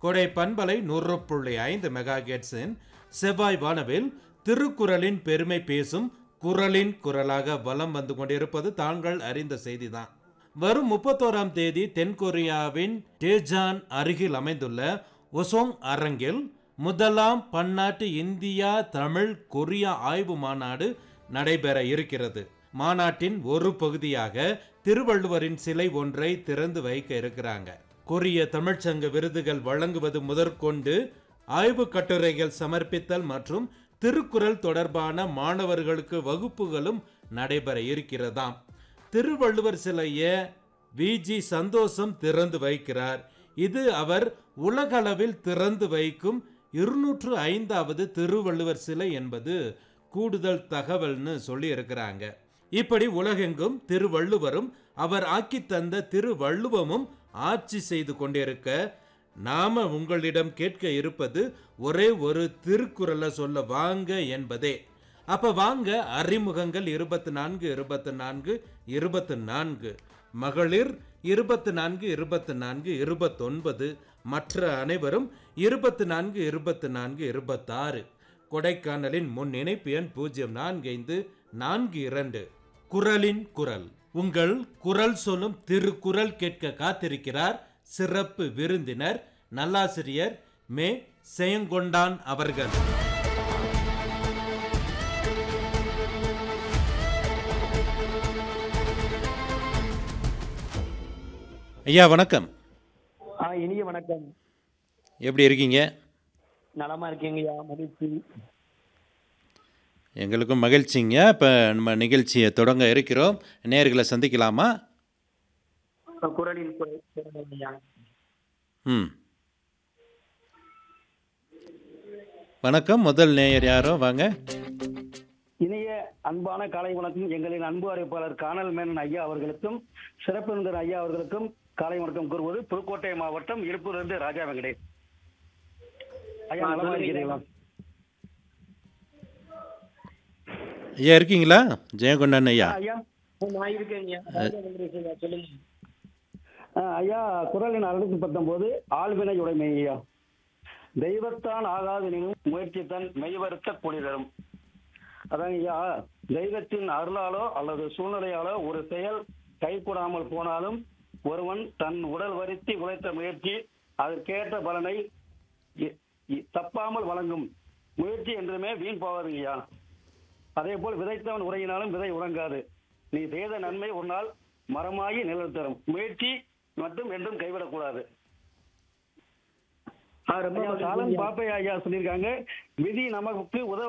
கொடை பண்பலை நூறு புள்ளி ஐந்து மெகா செவ்வாய் வானவில் திருக்குறளின் பெருமை பேசும் குரலின் குரலாக வலம் வந்து கொண்டிருப்பது தாங்கள் அறிந்த செய்திதான் வரும் முப்பத்தோராம் தேதி தென்கொரியாவின் டேஜான் அருகில் அமைந்துள்ள ஒசோங் அரங்கில் முதலாம் பன்னாட்டு இந்தியா தமிழ் கொரியா ஆய்வு மாநாடு நடைபெற இருக்கிறது மாநாட்டின் ஒரு பகுதியாக திருவள்ளுவரின் சிலை ஒன்றை திறந்து வைக்க இருக்கிறாங்க கொரிய தமிழ்ச்சங்க விருதுகள் வழங்குவது முதற்கொண்டு ஆய்வு கட்டுரைகள் சமர்ப்பித்தல் மற்றும் திருக்குறள் தொடர்பான மாணவர்களுக்கு வகுப்புகளும் நடைபெற இருக்கிறதாம் திருவள்ளுவர் சிலையை விஜி சந்தோஷம் திறந்து வைக்கிறார் இது அவர் உலகளவில் திறந்து வைக்கும் இருநூற்று ஐந்தாவது திருவள்ளுவர் சிலை என்பது கூடுதல் தகவல்னு சொல்லி இருக்கிறாங்க இப்படி உலகெங்கும் திருவள்ளுவரும் அவர் ஆக்கி தந்த திருவள்ளுவமும் ஆட்சி செய்து கொண்டிருக்க நாம உங்களிடம் கேட்க இருப்பது ஒரே ஒரு திருக்குறளை சொல்ல வாங்க என்பதே அப்ப வாங்க அறிமுகங்கள் இருபத்தி நான்கு இருபத்தி நான்கு இருபத்தி நான்கு மகளிர் இருபத்தி நான்கு இருபத்தி நான்கு இருபத்தொன்பது மற்ற அனைவரும் இருபத்தி நான்கு இருபத்தி நான்கு இருபத்தாறு கொடைக்கானலின் முன் இணைப்பு எண் பூஜ்ஜியம் நான்கு ஐந்து நான்கு இரண்டு குரலின் குரல் உங்கள் குரல் சொல்லும் திருக்குறள் கேட்க காத்திருக்கிறார் சிறப்பு விருந்தினர் நல்லாசிரியர் மே செயங்கொண்டான் அவர்கள் ஐயா வணக்கம் ஆ இனிய வணக்கம் எப்படி இருக்கீங்க நலமா இருக்கீங்கய்யா மகிழ்ச்சி எங்களுக்கும் மகிழ்ச்சிங்க இப்போ நம்ம நிகழ்ச்சியை தொடங்க இருக்கிறோம் நேர்களை சந்திக்கலாமா குரலின் குரல் குரலையா ம் வணக்கம் முதல் நேயர் யாரோ வாங்க இனிய அன்பான காலை வணக்கம் எங்களின் அன்பு அறிவிப்பாளர் காணல் மேனன் ஐயா அவர்களுக்கும் சிறப்பு விருந்தினர் ஐயா அவர்களுக்கும் காலை வணக்கம் கூறுவது புதுக்கோட்டை மாவட்டம் இருப்பூரிலிருந்து ராஜா வெங்கடேஷ் ஐயா நலமா இருக்கிறீங்களா ஐயா இருக்கீங்களா ஜெயகொண்டன் ஐயா ஐயா நான் இருக்கேங்க சொல்லுங்க ஐயா குரலின் அறுநூத்தி பத்தொன்பது ஆழ்வினை உடைமை ஐயா தெய்வத்தான் ஆகாதெனினும் முயற்சித்தான் மெய்வருத்த கூலி தரும் அதாங்க ஐயா தெய்வத்தின் அருளாலோ அல்லது சூழ்நிலையாலோ ஒரு செயல் கைகூடாமல் போனாலும் ஒருவன் தன் உடல் வருத்தி உழைத்த முயற்சி அதற்கேற்ற பலனை இ- இ- தப்பாமல் வழங்கும் முயற்சி என்றுமே வீண் போவதுங்க ஐயா அதே போல் விதைத்தவன் உரையினாலும் விதை உறங்காது நீ செய்த நன்மை ஒரு நாள் மரமாகி நிழல் தரும் முயற்சி மட்டும் என்றும் கைவிடக்கூடாது ஐயா, சாலன் பாப்பையா ஐயா சொல்லியிருக்காங்க விதி நமக்கு உதவ